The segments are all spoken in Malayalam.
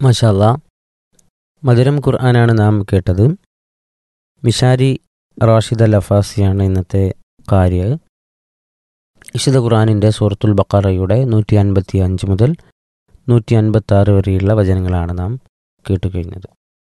മഷാല്ല മധുരം ഖുർആനാണ് നാം കേട്ടത് മിഷാരി റാഷിദ് അൽ അഫാസിയാണ് ഇന്നത്തെ കാര്യ വിശുദ്ധ ഖുർആാനിൻ്റെ സൂറത്തുൽ ബക്കറയുടെ നൂറ്റി അൻപത്തി അഞ്ച് മുതൽ നൂറ്റി അൻപത്തി ആറ് വരെയുള്ള വചനങ്ങളാണ് നാം കേട്ടുകഴിഞ്ഞത്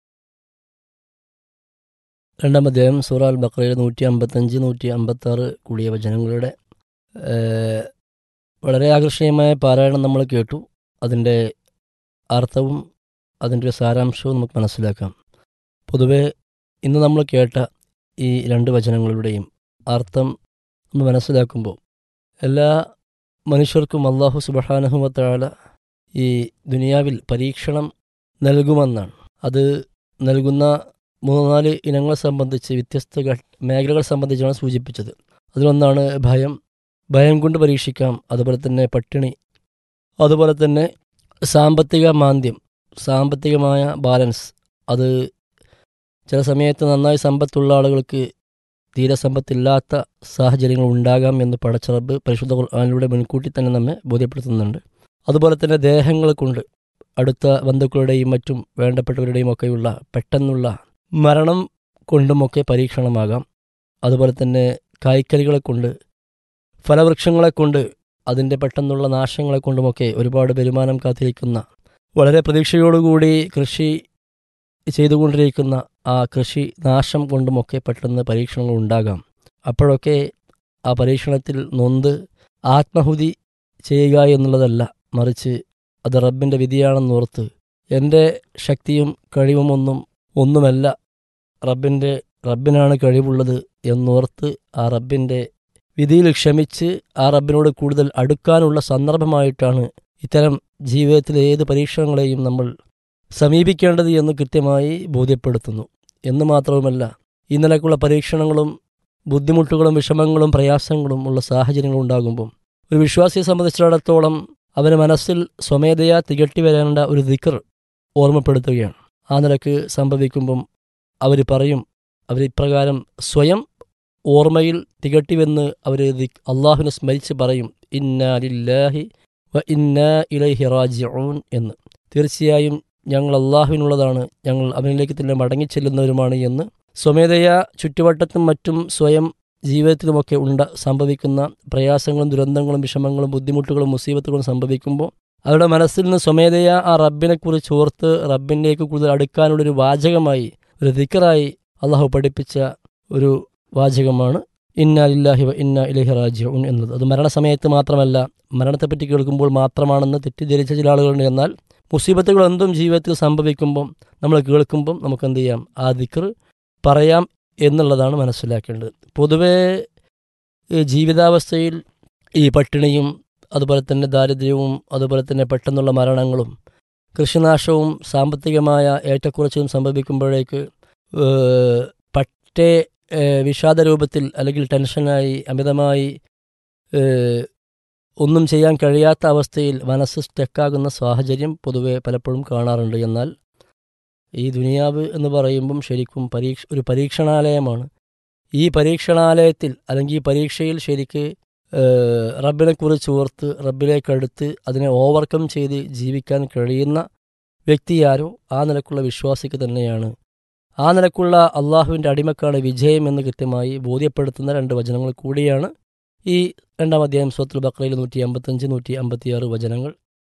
രണ്ടാം അധ്യായം സൂറ അൽ ബക്രയുടെ നൂറ്റി അമ്പത്തഞ്ച് നൂറ്റി അമ്പത്തി ആറ് കൂടിയ വചനങ്ങളുടെ ഏഹ്, വളരെ ആകർഷണീയമായ പാരായണം നമ്മൾ കേട്ടു അതിൻ്റെ അർത്ഥവും അതിൻ്റെ ഒരു സാരാംശവും നമുക്ക് മനസ്സിലാക്കാം പൊതുവെ ഇന്ന് നമ്മൾ കേട്ട ഈ രണ്ട് വചനങ്ങളുടെയും അർത്ഥം ഒന്ന് മനസ്സിലാക്കുമ്പോൾ എല്ലാ മനുഷ്യർക്കും അള്ളാഹു സുബഹാനഹുമത്താല ഈ ദുനിയാവിൽ പരീക്ഷണം നൽകുമെന്നാണ് അത് നൽകുന്ന മൂന്നാല് ഇനങ്ങളെ സംബന്ധിച്ച് വ്യത്യസ്ത ഘ- മേഖലകൾ സംബന്ധിച്ചാണ് സൂചിപ്പിച്ചത് അതിലൊന്നാണ് ഭയം ഭയം കൊണ്ട് പരീക്ഷിക്കാം അതുപോലെ തന്നെ പട്ടിണി അതുപോലെ തന്നെ സാമ്പത്തിക മാന്ദ്യം സാമ്പത്തികമായ ബാലൻസ് അത് ചില സമയത്ത് നന്നായി സമ്പത്തുള്ള ആളുകൾക്ക് തീരെ സമ്പത്തില്ലാത്ത സാഹചര്യങ്ങൾ ഉണ്ടാകാം എന്ന് പടച്ചറബ് പരിശുദ്ധ ഖുർആാനിലൂടെ മുൻകൂട്ടി തന്നെ നമ്മെ ബോധ്യപ്പെടുത്തുന്നുണ്ട് അതുപോലെ തന്നെ ദേഹങ്ങൾ കൊണ്ട് അടുത്ത ബന്ധുക്കളുടെയും മറ്റും വേണ്ടപ്പെട്ടവരുടെയും ഒക്കെയുള്ള പെട്ടെന്നുള്ള മരണം കൊണ്ടുമൊക്കെ പരീക്ഷണമാകാം അതുപോലെ തന്നെ കായ്ക്കറികളെ കൊണ്ട് ഫലവൃക്ഷങ്ങളെ കൊണ്ട് അതിൻ്റെ പെട്ടെന്നുള്ള നാശങ്ങളെ കൊണ്ടുമൊക്കെ ഒരുപാട് വരുമാനം കാത്തിരിക്കുന്ന വളരെ പ്രതീക്ഷയോടുകൂടി കൃഷി ചെയ്തുകൊണ്ടിരിക്കുന്ന ആ കൃഷി നാശം കൊണ്ടുമൊക്കെ പെട്ടെന്ന് പരീക്ഷണങ്ങൾ ഉണ്ടാകാം അപ്പോഴൊക്കെ ആ പരീക്ഷണത്തിൽ നൊന്ത് ആത്മഹുതി ചെയ്യുക എന്നുള്ളതല്ല മറിച്ച് അത് റബ്ബിൻ്റെ വിധിയാണെന്നോർത്ത് എൻ്റെ ശക്തിയും കഴിവുമൊന്നും ഒന്നുമല്ല റബ്ബിൻ്റെ റബ്ബിനാണ് കഴിവുള്ളത് എന്നോർത്ത് ആ റബ്ബിൻ്റെ വിധിയിൽ ക്ഷമിച്ച് ആ റബ്ബിനോട് കൂടുതൽ അടുക്കാനുള്ള സന്ദർഭമായിട്ടാണ് ഇത്തരം ജീവിതത്തിലെ ഏത് പരീക്ഷണങ്ങളെയും നമ്മൾ സമീപിക്കേണ്ടത് എന്ന് കൃത്യമായി ബോധ്യപ്പെടുത്തുന്നു എന്ന് മാത്രവുമല്ല ഈ നിലക്കുള്ള പരീക്ഷണങ്ങളും ബുദ്ധിമുട്ടുകളും വിഷമങ്ങളും പ്രയാസങ്ങളും ഉള്ള സാഹചര്യങ്ങൾ ഉണ്ടാകുമ്പോൾ ഒരു വിശ്വാസിയെ സംബന്ധിച്ചിടത്തോളം അവന് മനസ്സിൽ സ്വമേധയാ തികട്ടി വരേണ്ട ഒരു ദിക്കർ ഓർമ്മപ്പെടുത്തുകയാണ് ആ നിലക്ക് സംഭവിക്കുമ്പം അവർ പറയും അവർ ഇപ്രകാരം സ്വയം ഓർമ്മയിൽ തികട്ടിവെന്ന് അവർ അള്ളാഹുവിനെ സ്മരിച്ച് പറയും ഇന്നാ ലില്ലാഹി വ ഇന്നാ ഇലൈഹി റാജിഊൻ എന്ന് തീർച്ചയായും ഞങ്ങൾ അള്ളാഹുവിനുള്ളതാണ് ഞങ്ങൾ അവനിലേക്ക് തന്നെ മടങ്ങിച്ചെല്ലുന്നവരുമാണ് എന്ന് സ്വമേധയാ ചുറ്റുവട്ടത്തും മറ്റും സ്വയം ജീവിതത്തിലുമൊക്കെ ഉണ്ട സംഭവിക്കുന്ന പ്രയാസങ്ങളും ദുരന്തങ്ങളും വിഷമങ്ങളും ബുദ്ധിമുട്ടുകളും മുസീബത്തുകളും സംഭവിക്കുമ്പോൾ അവരുടെ മനസ്സിൽ നിന്ന് സ്വമേധയാ ആ റബ്ബിനെക്കുറിച്ച് ഓർത്ത് റബ്ബിലേക്ക് കൂടുതൽ അടുക്കാനുള്ളൊരു വാചകമായി ഒരു ദിക്കറായി അള്ളാഹു പഠിപ്പിച്ച ഒരു വാചകമാണ് ഇന്ന ലില്ലാഹി വ ഇന്ന ഇലഹി റാജിഉൻ എന്നത് അത് മരണസമയത്ത് മാത്രമല്ല മരണത്തെപ്പറ്റി കേൾക്കുമ്പോൾ മാത്രമാണെന്ന് തെറ്റിദ്ധരിച്ച ചില ആളുകളുണ്ട് എന്നാൽ മുസീബത്തുകൾ എന്തും ജീവിതത്തിൽ സംഭവിക്കുമ്പം നമ്മൾ കേൾക്കുമ്പം നമുക്ക് എന്ത് ചെയ്യാം ആ ദിക്കർ പറയാം എന്നുള്ളതാണ് മനസ്സിലാക്കേണ്ടത് പൊതുവേ ഈ ജീവിതാവസ്ഥയിൽ ഈ പട്ടിണിയും അതുപോലെ തന്നെ ദാരിദ്ര്യവും അതുപോലെ തന്നെ പെട്ടെന്നുള്ള മരണങ്ങളും കൃഷിനാശവും സാമ്പത്തികമായ ഏറ്റക്കുറച്ചിലും സംഭവിക്കുമ്പോഴേക്ക് ഏഹ്, പറ്റേ ഏഹ്, വിഷാദ രൂപത്തിൽ അല്ലെങ്കിൽ ടെൻഷനായി അമിതമായി ഏഹ്, ഒന്നും ചെയ്യാൻ കഴിയാത്ത അവസ്ഥയിൽ മനസ്സ് സ്റ്റക്കാകുന്ന സാഹചര്യം പൊതുവെ പലപ്പോഴും കാണാറുണ്ട് എന്നാൽ ഈ ദുനിയാവ് എന്ന് പറയുമ്പം ശരിക്കും പരീക്ഷ ഒരു പരീക്ഷണാലയമാണ് ഈ പരീക്ഷണാലയത്തിൽ അല്ലെങ്കിൽ ഈ പരീക്ഷയിൽ ശരിക്ക് ഏഹ്, റബ്ബിനെക്കുറിച്ച് ഓർത്ത് റബ്ബിലേക്കടുത്ത് അതിനെ ഓവർകം ചെയ്ത് ജീവിക്കാൻ കഴിയുന്ന വ്യക്തിയാരോ ആ നിലക്കുള്ള വിശ്വാസിക്ക് തന്നെയാണ് ആ നിലക്കുള്ള അള്ളാഹുവിൻ്റെ അടിമക്കാണ് വിജയം എന്ന് കൃത്യമായി ബോധ്യപ്പെടുത്തുന്ന രണ്ട് വചനങ്ങൾ കൂടിയാണ് ഈ രണ്ടാം അധ്യായം സ്വത്തുൽ ബക്രയിൽ നൂറ്റി അമ്പത്തഞ്ച് നൂറ്റി അമ്പത്തിയാറ് വചനങ്ങൾ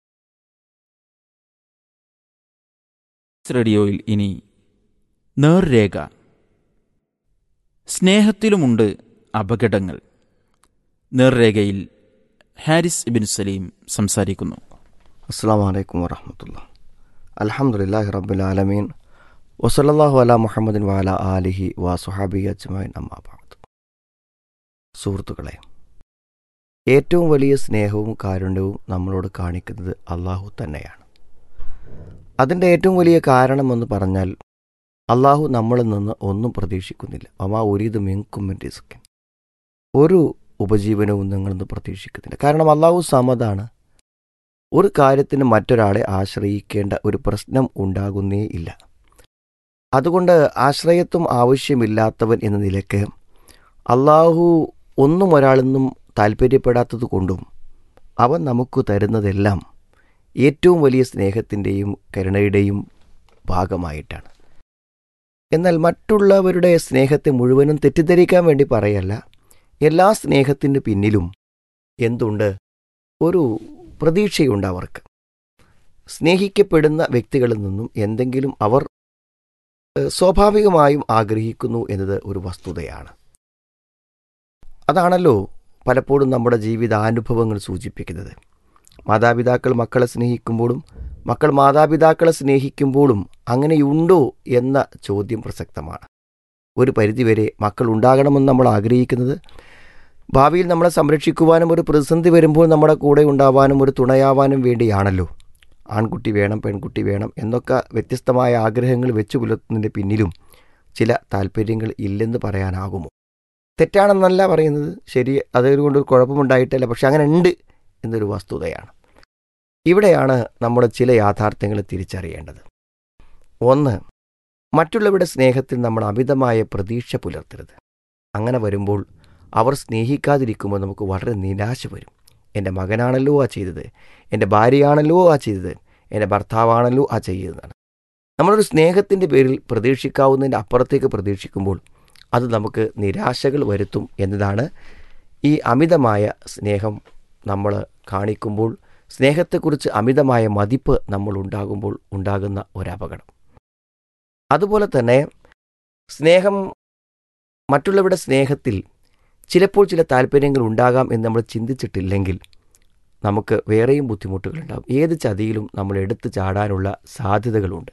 റേഡിയോയിൽ ഇനി നേർരേഖ സ്നേഹത്തിലുമുണ്ട് അപകടങ്ങൾ നേർരേഖയിൽ ഹാരിസ് ഇബിൻ സലീം സംസാരിക്കുന്നു അസ്സാം വലൈക്കും വറഹമത്തുള്ള അലഹമുല്ലാഹി റബ്ബുൽ ആലമീൻ വസല്ലാഹു അല മുഹമ്മദിൻ വാല ആലിഹി വാ സുഹാബി അജ്മൈൻ അമ്മാബാദ് സുഹൃത്തുക്കളെ ഏറ്റവും വലിയ സ്നേഹവും കാരുണ്യവും നമ്മളോട് കാണിക്കുന്നത് അള്ളാഹു തന്നെയാണ് അതിൻ്റെ ഏറ്റവും വലിയ കാരണമെന്ന് പറഞ്ഞാൽ അള്ളാഹു നമ്മളിൽ നിന്ന് ഒന്നും പ്രതീക്ഷിക്കുന്നില്ല അമാ ഒരിത് മിങ്കും റിസ്കൻ ഒരു ഉപജീവനവും നിങ്ങളൊന്നും പ്രതീക്ഷിക്കുന്നില്ല കാരണം അള്ളാഹു സമതാണ് ഒരു കാര്യത്തിന് മറ്റൊരാളെ ആശ്രയിക്കേണ്ട ഒരു പ്രശ്നം ഉണ്ടാകുന്നേ ഇല്ല അതുകൊണ്ട് ആശ്രയത്വം ആവശ്യമില്ലാത്തവൻ എന്ന നിലയ്ക്ക് അള്ളാഹു ഒന്നും ഒരാളിൽ നിന്നും താല്പര്യപ്പെടാത്തത് കൊണ്ടും അവൻ നമുക്ക് തരുന്നതെല്ലാം ഏറ്റവും വലിയ സ്നേഹത്തിൻ്റെയും കരുണയുടെയും ഭാഗമായിട്ടാണ് എന്നാൽ മറ്റുള്ളവരുടെ സ്നേഹത്തെ മുഴുവനും തെറ്റിദ്ധരിക്കാൻ വേണ്ടി പറയല്ല എല്ലാ സ്നേഹത്തിൻ്റെ പിന്നിലും എന്തുണ്ട് ഒരു പ്രതീക്ഷയുണ്ട് അവർക്ക് സ്നേഹിക്കപ്പെടുന്ന വ്യക്തികളിൽ നിന്നും എന്തെങ്കിലും അവർ ഏഹ്, സ്വാഭാവികമായും ആഗ്രഹിക്കുന്നു എന്നത് ഒരു വസ്തുതയാണ് അതാണല്ലോ പലപ്പോഴും നമ്മുടെ ജീവിതാനുഭവങ്ങൾ സൂചിപ്പിക്കുന്നത് മാതാപിതാക്കൾ മക്കളെ സ്നേഹിക്കുമ്പോഴും മക്കൾ മാതാപിതാക്കളെ സ്നേഹിക്കുമ്പോഴും അങ്ങനെയുണ്ടോ എന്ന ചോദ്യം പ്രസക്തമാണ് ഒരു പരിധിവരെ മക്കൾ ഉണ്ടാകണമെന്ന് നമ്മൾ ആഗ്രഹിക്കുന്നത് ഭാവിയിൽ നമ്മളെ സംരക്ഷിക്കുവാനും ഒരു പ്രതിസന്ധി വരുമ്പോൾ നമ്മുടെ കൂടെ ഉണ്ടാവാനും ഒരു തുണയാവാനും വേണ്ടിയാണല്ലോ ആൺകുട്ടി വേണം പെൺകുട്ടി വേണം എന്നൊക്കെ വ്യത്യസ്തമായ ആഗ്രഹങ്ങൾ വെച്ചു പുലർത്തുന്നതിൻ്റെ പിന്നിലും ചില താല്പര്യങ്ങൾ ഇല്ലെന്ന് പറയാനാകുമോ തെറ്റാണെന്നല്ല പറയുന്നത് ശരി അതുകൊണ്ട് ഒരു കുഴപ്പമുണ്ടായിട്ടല്ല പക്ഷെ അങ്ങനെ ഉണ്ട് എന്നൊരു വസ്തുതയാണ് ഇവിടെയാണ് നമ്മുടെ ചില യാഥാർത്ഥ്യങ്ങൾ തിരിച്ചറിയേണ്ടത് ഒന്ന് മറ്റുള്ളവരുടെ സ്നേഹത്തിൽ നമ്മൾ അമിതമായ പ്രതീക്ഷ പുലർത്തരുത് അങ്ങനെ വരുമ്പോൾ അവർ സ്നേഹിക്കാതിരിക്കുമ്പോൾ നമുക്ക് വളരെ നിരാശ വരും എൻ്റെ മകനാണല്ലോ ആ ചെയ്തത് എൻ്റെ ഭാര്യയാണല്ലോ ആ ചെയ്തത് എൻ്റെ ഭർത്താവാണല്ലോ ആ ചെയ്തതാണ് നമ്മളൊരു സ്നേഹത്തിൻ്റെ പേരിൽ പ്രതീക്ഷിക്കാവുന്നതിൻ്റെ അപ്പുറത്തേക്ക് പ്രതീക്ഷിക്കുമ്പോൾ അത് നമുക്ക് നിരാശകൾ വരുത്തും എന്നതാണ് ഈ അമിതമായ സ്നേഹം നമ്മൾ കാണിക്കുമ്പോൾ സ്നേഹത്തെക്കുറിച്ച് അമിതമായ മതിപ്പ് നമ്മൾ ഉണ്ടാകുമ്പോൾ ഉണ്ടാകുന്ന ഒരപകടം അതുപോലെ തന്നെ സ്നേഹം മറ്റുള്ളവരുടെ സ്നേഹത്തിൽ ചിലപ്പോൾ ചില താല്പര്യങ്ങൾ ഉണ്ടാകാം എന്ന് നമ്മൾ ചിന്തിച്ചിട്ടില്ലെങ്കിൽ നമുക്ക് വേറെയും ബുദ്ധിമുട്ടുകളുണ്ടാകും ഏത് ചതിയിലും നമ്മൾ എടുത്തു ചാടാനുള്ള സാധ്യതകളുണ്ട്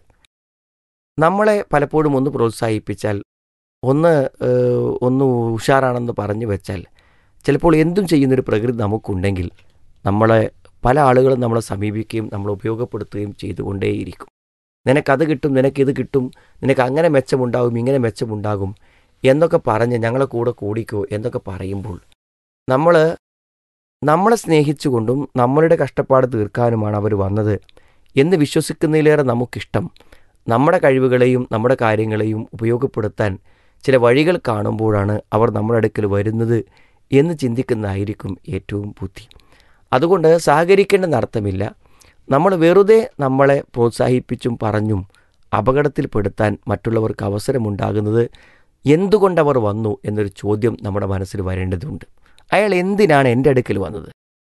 നമ്മളെ പലപ്പോഴും ഒന്ന് പ്രോത്സാഹിപ്പിച്ചാൽ ഒന്ന് ഏഹ്, ഒന്ന് ഉഷാറാണെന്ന് പറഞ്ഞു വെച്ചാൽ ചിലപ്പോൾ എന്തും ചെയ്യുന്നൊരു പ്രകൃതി നമുക്കുണ്ടെങ്കിൽ നമ്മളെ പല ആളുകളും നമ്മളെ സമീപിക്കുകയും നമ്മൾ ഉപയോഗപ്പെടുത്തുകയും ചെയ്തുകൊണ്ടേയിരിക്കും നിനക്കത് കിട്ടും നിനക്കിത് കിട്ടും നിനക്ക് അങ്ങനെ മെച്ചമുണ്ടാകും ഇങ്ങനെ മെച്ചമുണ്ടാകും എന്നൊക്കെ പറഞ്ഞ് ഞങ്ങളെ കൂടെ കൂടിക്കോ എന്നൊക്കെ പറയുമ്പോൾ നമ്മൾ നമ്മളെ സ്നേഹിച്ചുകൊണ്ടും നമ്മളുടെ കഷ്ടപ്പാട് തീർക്കാനുമാണ് അവർ വന്നത് എന്ന് വിശ്വസിക്കുന്നതിലേറെ നമുക്കിഷ്ടം നമ്മുടെ കഴിവുകളെയും നമ്മുടെ കാര്യങ്ങളെയും ഉപയോഗപ്പെടുത്താൻ ചില വഴികൾ കാണുമ്പോഴാണ് അവർ നമ്മുടെ അടുക്കൽ വരുന്നത് എന്ന് ചിന്തിക്കുന്നതായിരിക്കും ഏറ്റവും ബുദ്ധി അതുകൊണ്ട് സഹകരിക്കേണ്ടെന്ന് അർത്ഥമില്ല നമ്മൾ വെറുതെ നമ്മളെ പ്രോത്സാഹിപ്പിച്ചും പറഞ്ഞും അപകടത്തിൽപ്പെടുത്താൻ മറ്റുള്ളവർക്ക് അവസരമുണ്ടാകുന്നത് എന്തുകൊണ്ടവർ വന്നു എന്നൊരു ചോദ്യം നമ്മുടെ മനസ്സിൽ വരേണ്ടതുണ്ട് അയാൾ എന്തിനാണ് എൻ്റെ അടുക്കൽ വന്നത്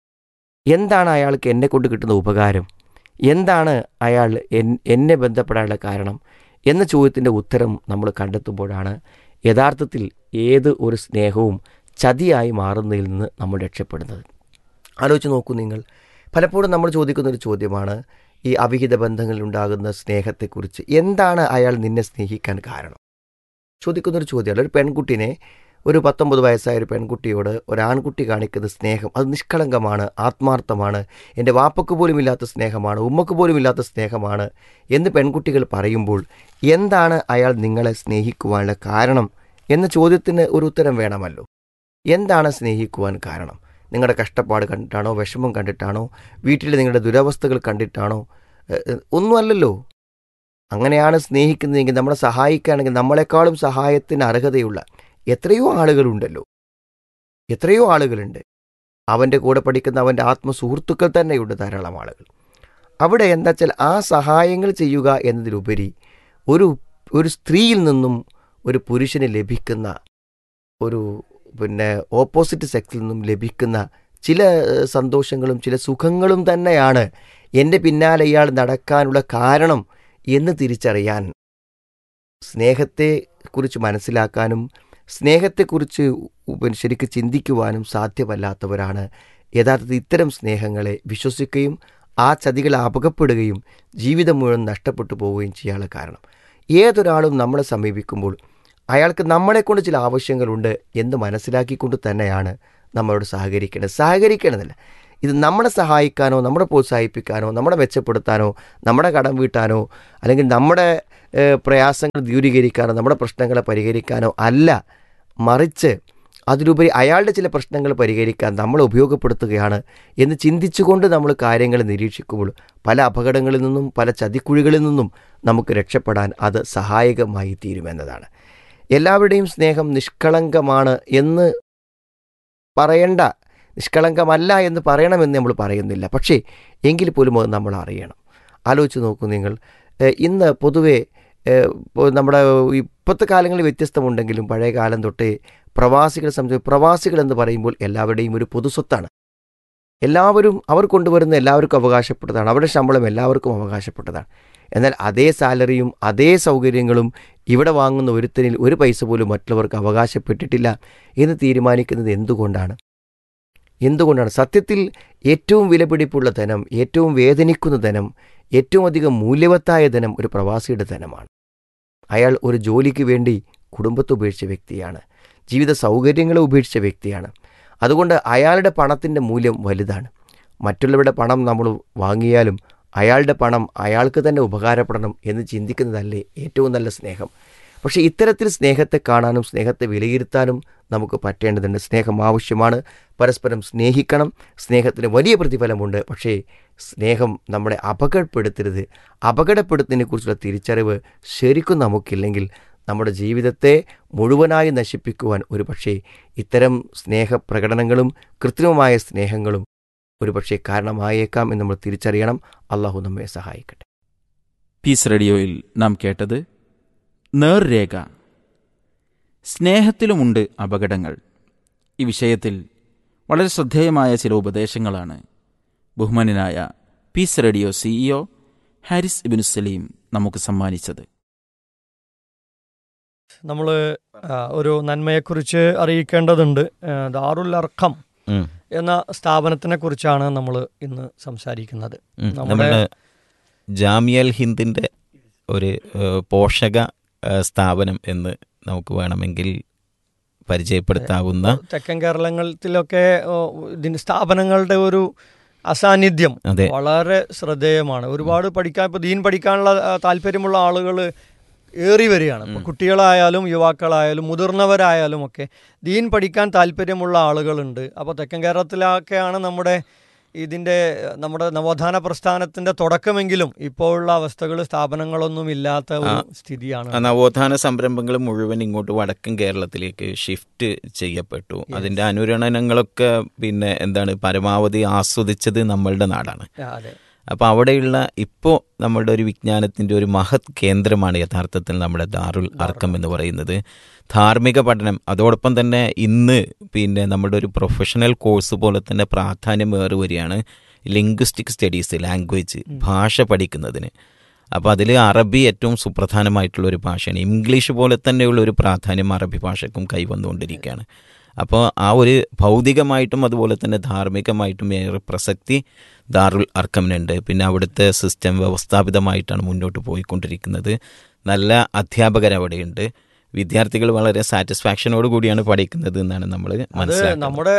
എന്താണ് അയാൾക്ക് എന്നെ കൊണ്ട് കിട്ടുന്ന ഉപകാരം എന്താണ് അയാൾ എൻ- എന്നെ ബന്ധപ്പെടാനുള്ള കാരണം എന്ന ചോദ്യത്തിൻ്റെ ഉത്തരം നമ്മൾ കണ്ടെത്തുമ്പോഴാണ് യഥാർത്ഥത്തിൽ ഏത് ഒരു സ്നേഹവും ചതിയായി മാറുന്നതിൽ നിന്ന് നമ്മൾ രക്ഷപ്പെടുന്നത് ആലോചിച്ച് നോക്കൂ നിങ്ങൾ പലപ്പോഴും നമ്മൾ ചോദിക്കുന്ന ഒരു ചോദ്യമാണ് ഈ അവിഹിത ബന്ധങ്ങളിൽ ഉണ്ടാകുന്ന സ്നേഹത്തെക്കുറിച്ച് എന്താണ് അയാൾ നിന്നെ സ്നേഹിക്കാൻ കാരണം ചോദിക്കുന്നൊരു ചോദ്യമാണ് ഒരു പെൺകുട്ടിനെ ഒരു പത്തൊമ്പത് വയസ്സായ ഒരു പെൺകുട്ടിയോട് ഒരാൺകുട്ടി കാണിക്കുന്ന സ്നേഹം അത് നിഷ്കളങ്കമാണ് ആത്മാർത്ഥമാണ് എൻ്റെ വാപ്പക്ക് പോലും ഇല്ലാത്ത സ്നേഹമാണ് ഉമ്മക്ക് പോലും ഇല്ലാത്ത സ്നേഹമാണ് എന്ന് പെൺകുട്ടികൾ പറയുമ്പോൾ എന്താണ് അയാൾ നിങ്ങളെ സ്നേഹിക്കുവാനുള്ള കാരണം എന്ന ചോദ്യത്തിന് ഒരു ഉത്തരം വേണമല്ലോ എന്താണ് സ്നേഹിക്കുവാൻ കാരണം നിങ്ങളുടെ കഷ്ടപ്പാട് കണ്ടിട്ടാണോ വിഷമം കണ്ടിട്ടാണോ വീട്ടിൽ നിങ്ങളുടെ ദുരവസ്ഥകൾ കണ്ടിട്ടാണോ ഏഹ്, ഏഹ്, ഒന്നുമല്ലല്ലോ അങ്ങനെയാണ് സ്നേഹിക്കുന്നതെങ്കിൽ നമ്മളെ സഹായിക്കുകയാണെങ്കിൽ നമ്മളെക്കാളും സഹായത്തിന് അർഹതയുള്ള എത്രയോ ആളുകളുണ്ടല്ലോ എത്രയോ ആളുകളുണ്ട് അവൻ്റെ കൂടെ പഠിക്കുന്ന അവൻ്റെ ആത്മസുഹൃത്തുക്കൾ തന്നെയുണ്ട് ധാരാളം ആളുകൾ അവിടെ എന്താ വെച്ചാൽ ആ സഹായങ്ങൾ ചെയ്യുക എന്നതിലുപരി ഒരു ഒരു സ്ത്രീയിൽ നിന്നും ഒരു പുരുഷന് ലഭിക്കുന്ന ഒരു പിന്നെ ഓപ്പോസിറ്റ് സെക്സിൽ നിന്നും ലഭിക്കുന്ന ചില ഏഹ്, സന്തോഷങ്ങളും ചില സുഖങ്ങളും തന്നെയാണ് എൻ്റെ പിന്നാലെ ഇയാൾ നടക്കാനുള്ള കാരണം എന്ന് തിരിച്ചറിയാൻ സ്നേഹത്തെക്കുറിച്ച് മനസ്സിലാക്കാനും സ്നേഹത്തെക്കുറിച്ച് ഉ- പിന്നെ ശരിക്ക് ചിന്തിക്കുവാനും സാധ്യമല്ലാത്തവരാണ് യഥാർത്ഥത്തിൽ ഇത്തരം സ്നേഹങ്ങളെ വിശ്വസിക്കുകയും ആ ചതികൾ അപകപ്പെടുകയും ജീവിതം മുഴുവൻ നഷ്ടപ്പെട്ടു പോവുകയും ചെയ്യാനുള്ള കാരണം ഏതൊരാളും നമ്മളെ സമീപിക്കുമ്പോൾ അയാൾക്ക് നമ്മളെക്കൊണ്ട് ചില ആവശ്യങ്ങളുണ്ട് എന്ന് മനസ്സിലാക്കിക്കൊണ്ട് തന്നെയാണ് നമ്മളോട് സഹകരിക്കേണ്ടത് സഹകരിക്കണമെന്നില്ല ഇത് നമ്മളെ സഹായിക്കാനോ നമ്മളെ പ്രോത്സാഹിപ്പിക്കാനോ നമ്മളെ മെച്ചപ്പെടുത്താനോ നമ്മുടെ കടം വീട്ടാനോ അല്ലെങ്കിൽ നമ്മുടെ ഏഹ്, പ്രയാസങ്ങൾ ദൂരീകരിക്കാനോ നമ്മുടെ പ്രശ്നങ്ങളെ പരിഹരിക്കാനോ അല്ല മറിച്ച് അതിലുപരി അയാളുടെ ചില പ്രശ്നങ്ങൾ പരിഹരിക്കാൻ നമ്മൾ ഉപയോഗപ്പെടുത്തുകയാണ് എന്ന് ചിന്തിച്ചുകൊണ്ട് നമ്മൾ കാര്യങ്ങൾ നിരീക്ഷിക്കുമ്പോൾ പല അപകടങ്ങളിൽ നിന്നും പല ചതിക്കുഴികളിൽ നിന്നും നമുക്ക് രക്ഷപ്പെടാൻ അത് സഹായകമായി തീരുമെന്നതാണ് എല്ലാവരുടെയും സ്നേഹം നിഷ്കളങ്കമാണ് എന്ന് പറയേണ്ട നിഷ്കളങ്കമല്ല എന്ന് പറയണമെന്ന് നമ്മൾ പറയുന്നില്ല പക്ഷേ എങ്കിൽ പോലും അത് നമ്മൾ അറിയണം ആലോചിച്ച് നോക്കൂ നിങ്ങൾ ഏഹ് ഇന്ന് പൊതുവെ ഏഹ് ഇപ്പോൾ നമ്മുടെ ഇപ്പോഴത്തെ കാലങ്ങളിൽ വ്യത്യസ്തമുണ്ടെങ്കിലും പഴയ കാലം തൊട്ടേ പ്രവാസികളെ സംബന്ധിച്ച് പ്രവാസികൾ എന്ന് പറയുമ്പോൾ എല്ലാവരുടെയും ഒരു പൊതുസ്വത്താണ് എല്ലാവരും അവർ കൊണ്ടുവരുന്ന എല്ലാവർക്കും അവകാശപ്പെട്ടതാണ് അവരുടെ ശമ്പളം എല്ലാവർക്കും അവകാശപ്പെട്ടതാണ് എന്നാൽ അതേ സാലറിയും അതേ സൗകര്യങ്ങളും ഇവിടെ വാങ്ങുന്ന ഒരുത്തനിൽ ഒരു പൈസ പോലും മറ്റുള്ളവർക്ക് അവകാശപ്പെട്ടിട്ടില്ല എന്ന് തീരുമാനിക്കുന്നത് എന്തുകൊണ്ടാണ് എന്തുകൊണ്ടാണ് സത്യത്തിൽ ഏറ്റവും വിലപിടിപ്പുള്ള ധനം ഏറ്റവും വേദനിക്കുന്ന ധനം ഏറ്റവും അധികം മൂല്യവത്തായ ധനം ഒരു പ്രവാസിയുടെ ധനമാണ് അയാൾ ഒരു ജോലിക്ക് വേണ്ടി കുടുംബത്തെ ഉപേക്ഷിച്ച വ്യക്തിയാണ് ജീവിത സൗകര്യങ്ങളെ ഉപേക്ഷിച്ച വ്യക്തിയാണ് അതുകൊണ്ട് അയാളുടെ പണത്തിൻ്റെ മൂല്യം വലുതാണ് മറ്റുള്ളവരുടെ പണം നമ്മൾ വാങ്ങിയാലും അയാളുടെ പണം അയാൾക്ക് തന്നെ ഉപകാരപ്പെടണം എന്ന് ചിന്തിക്കുന്നതല്ലേ ഏറ്റവും നല്ല സ്നേഹം പക്ഷേ ഇത്തരത്തിൽ സ്നേഹത്തെ കാണാനും സ്നേഹത്തെ വിലയിരുത്താനും നമുക്ക് പറ്റേണ്ടതുണ്ട് സ്നേഹം ആവശ്യമാണ് പരസ്പരം സ്നേഹിക്കണം സ്നേഹത്തിന് വലിയ പ്രതിഫലമുണ്ട് പക്ഷേ സ്നേഹം നമ്മളെ അപകടപ്പെടുത്തരുത് അപകടപ്പെടുത്തുന്നതിനെക്കുറിച്ചുള്ള തിരിച്ചറിവ് ശരിക്കും നമുക്കില്ലെങ്കിൽ നമ്മുടെ ജീവിതത്തെ മുഴുവനായി നശിപ്പിക്കുവാൻ ഒരു പക്ഷേ ഇത്തരം സ്നേഹപ്രകടനങ്ങളും കൃത്രിമമായ സ്നേഹങ്ങളും ഒരു പക്ഷേ കാരണമായേക്കാം എന്ന് നമ്മൾ തിരിച്ചറിയണം അള്ളാഹു നമ്മെ സഹായിക്കട്ടെ പീസ് റേഡിയോയിൽ നാം കേട്ടത് നേർരേഖ സ്നേഹത്തിലുമുണ്ട് അപകടങ്ങൾ ഈ വിഷയത്തിൽ വളരെ ശ്രദ്ധേയമായ ചില ഉപദേശങ്ങളാണ് ബഹുമാനായ peace radio CEO Haris Ibnu Saleem നമുക്ക് സമ്മാനിച്ചത് നമ്മൾ ഒരു നന്മയെക്കുറിച്ച് അറിയിക്കേണ്ടതുണ്ട് ആ, ദാറുൽ അർക്കം ഉം. എന്ന സ്ഥാപനത്തിനെ കുറിച്ചാണ് നമ്മൾ ഇന്ന് സംസാരിക്കുന്നത് ഉം. നമ്മുടെ- നമ്മുടെ ജാമിയൽ ഹിന്ദിന്റെ ഒരു ഏഹ്, പോഷക ഏഹ്, സ്ഥാപനം എന്ന് നമുക്ക് വേണമെങ്കിൽ പരിചയപ്പെടുത്താവുന്ന തെക്കൻ കേരളത്തിലൊക്കെ ഓ, ഇതിന് സ്ഥാപനങ്ങളുടെ ഒരു അസാന്നിധ്യം അതെ വളരെ ശ്രദ്ധേയമാണ് ഒരുപാട് പഠിക്കാൻ ഇപ്പൊ ദീൻ പഠിക്കാനുള്ള ആ, താല്പര്യമുള്ള ആളുകൾ ഏറി വരികയാണ് ഇപ്പൊ കുട്ടികളായാലും യുവാക്കളായാലും മുതിർന്നവരായാലും ഒക്കെ ദീൻ പഠിക്കാൻ താല്പര്യമുള്ള ആളുകളുണ്ട് അപ്പോൾ തെക്കൻ കേരളത്തിലൊക്കെയാണ് നമ്മുടെ ഇതിൻ്റെ നമ്മുടെ നവോത്ഥാന പ്രസ്ഥാനത്തിന്റെ തുടക്കമെങ്കിലും ഇപ്പോഴുള്ള അവസ്ഥകൾ സ്ഥാപനങ്ങളൊന്നും ഇല്ലാത്ത ഒരു ആ. സ്ഥിതിയാണ് ആ നവോത്ഥാന സംരംഭങ്ങൾ മുഴുവൻ ഇങ്ങോട്ട് വടക്കൻ കേരളത്തിലേക്ക് ഷിഫ്റ്റ് ചെയ്യപ്പെട്ടു അതിന്റെ അനുരണനങ്ങളൊക്കെ പിന്നെ എന്താണ് പരമാവധി ആസ്വദിച്ചത് നമ്മളുടെ നാടാണ് ആ, അതെ അപ്പോൾ അവിടെയുള്ള ഇപ്പോൾ നമ്മളുടെ ഒരു വിജ്ഞാനത്തിൻ്റെ ഒരു മഹത് കേന്ദ്രമാണ് യഥാർത്ഥത്തിൽ നമ്മുടെ ദാറുൽ അർക്കം എന്ന് പറയുന്നത് ധാർമ്മിക പഠനം അതോടൊപ്പം തന്നെ ഇന്ന് പിന്നെ നമ്മുടെ ഒരു പ്രൊഫഷണൽ കോഴ്സ് പോലെ തന്നെ പ്രാധാന്യം വേറെ വരികയാണ് ലിംഗ്വിസ്റ്റിക് സ്റ്റഡീസ് ലാംഗ്വേജ് ഭാഷ പഠിക്കുന്നതിന് അപ്പോൾ അതിൽ അറബി ഏറ്റവും സുപ്രധാനമായിട്ടുള്ള ഒരു ഭാഷയാണ് ഇംഗ്ലീഷ് പോലെ തന്നെയുള്ള ഒരു പ്രാധാന്യം അറബി ഭാഷയ്ക്കും കൈവന്നുകൊണ്ടിരിക്കുകയാണ് അപ്പോൾ ആ ഒരു ഭൗതികമായിട്ടും അതുപോലെ തന്നെ ധാർമ്മികമായിട്ടും ഏറെ പ്രസക്തി ദാറുൽ അർക്കമിനുണ്ട് പിന്നെ അവിടുത്തെ സിസ്റ്റം വ്യവസ്ഥാപിതമായിട്ടാണ് മുന്നോട്ട് പോയിക്കൊണ്ടിരിക്കുന്നത് നല്ല അധ്യാപകർ അവിടെയുണ്ട് വിദ്യാർത്ഥികൾ വളരെ സാറ്റിസ്ഫാക്ഷനോട് കൂടിയാണ് പഠിക്കുന്നത് എന്നാണ് നമ്മൾ അത് മനസ്സിലാക്കുന്നത് നമ്മുടെ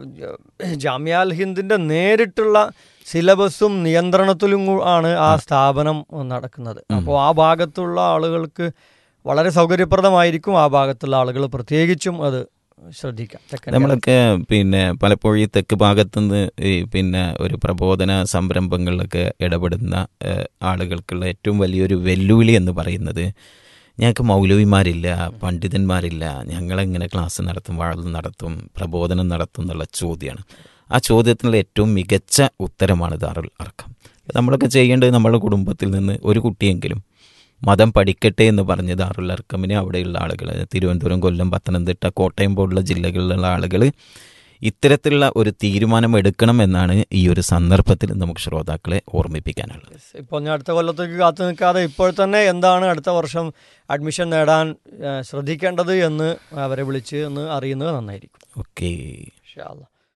ഏഹ്, ജാമ്യാൽ ഹിന്ദിന്റെ നേരിട്ടുള്ള സിലബസും നിയന്ത്രണത്തിലും കൂ- ആണ് ആ സ്ഥാപനം നടക്കുന്നത് അപ്പോൾ ആ ഭാഗത്തുള്ള ആളുകൾക്ക് വളരെ സൗകര്യപ്രദമായിരിക്കും ആ ഭാഗത്തുള്ള ആളുകൾ പ്രത്യേകിച്ചും അത് ശ്രദ്ധിക്കാം തെക്കൻ നമ്മളൊക്കെ പിന്നെ പലപ്പോഴും ഈ തെക്ക് ഭാഗത്തുനിന്ന് ഈ പിന്നെ ഒരു പ്രബോധന സംരംഭങ്ങളിലൊക്കെ ഇടപെടുന്ന ഏഹ്, ആളുകൾക്കുള്ള ഏറ്റവും വലിയൊരു വെല്ലുവിളി എന്ന് പറയുന്നത് ഞങ്ങൾക്ക് മൗലവിമാരില്ല പണ്ഡിതന്മാരില്ല ഞങ്ങളെങ്ങനെ ക്ലാസ് നടത്തും വാഴ നടത്തും പ്രബോധനം നടത്തും എന്നുള്ള ചോദ്യമാണ് ആ ചോദ്യത്തിനുള്ള ഏറ്റവും മികച്ച ഉത്തരമാണ് ദാറുൽ അർക്കം നമ്മളൊക്കെ ചെയ്യേണ്ടത് നമ്മുടെ കുടുംബത്തിൽ നിന്ന് ഒരു കുട്ടിയെങ്കിലും മതം പഠിക്കട്ടെ എന്ന് പറഞ്ഞ് ദാറുൽ അർക്കമിന് അവിടെയുള്ള ആളുകൾ തിരുവനന്തപുരം കൊല്ലം പത്തനംതിട്ട കോട്ടയം പോലുള്ള ജില്ലകളിലുള്ള ആളുകൾ ഇത്തരത്തിലുള്ള ഒരു തീരുമാനം എടുക്കണം എന്നാണ് ഈ ഒരു സന്ദർഭത്തിൽ നമുക്ക് ശ്രോതാക്കളെ ഓർമ്മിപ്പിക്കാനുള്ളത് ഇപ്പോൾ ഞാൻ അടുത്ത കൊല്ലത്തേക്ക് കാത്തു നിൽക്കാതെ ഇപ്പോൾ തന്നെ എന്താണ് അടുത്ത വർഷം അഡ്മിഷൻ നേടാൻ ഏഹ്, ശ്രദ്ധിക്കേണ്ടത് എന്ന് അവരെ വിളിച്ച് ഒന്ന് അറിയുന്നത് നന്നായിരിക്കും ഓക്കേ ഇൻഷാ അല്ലാ.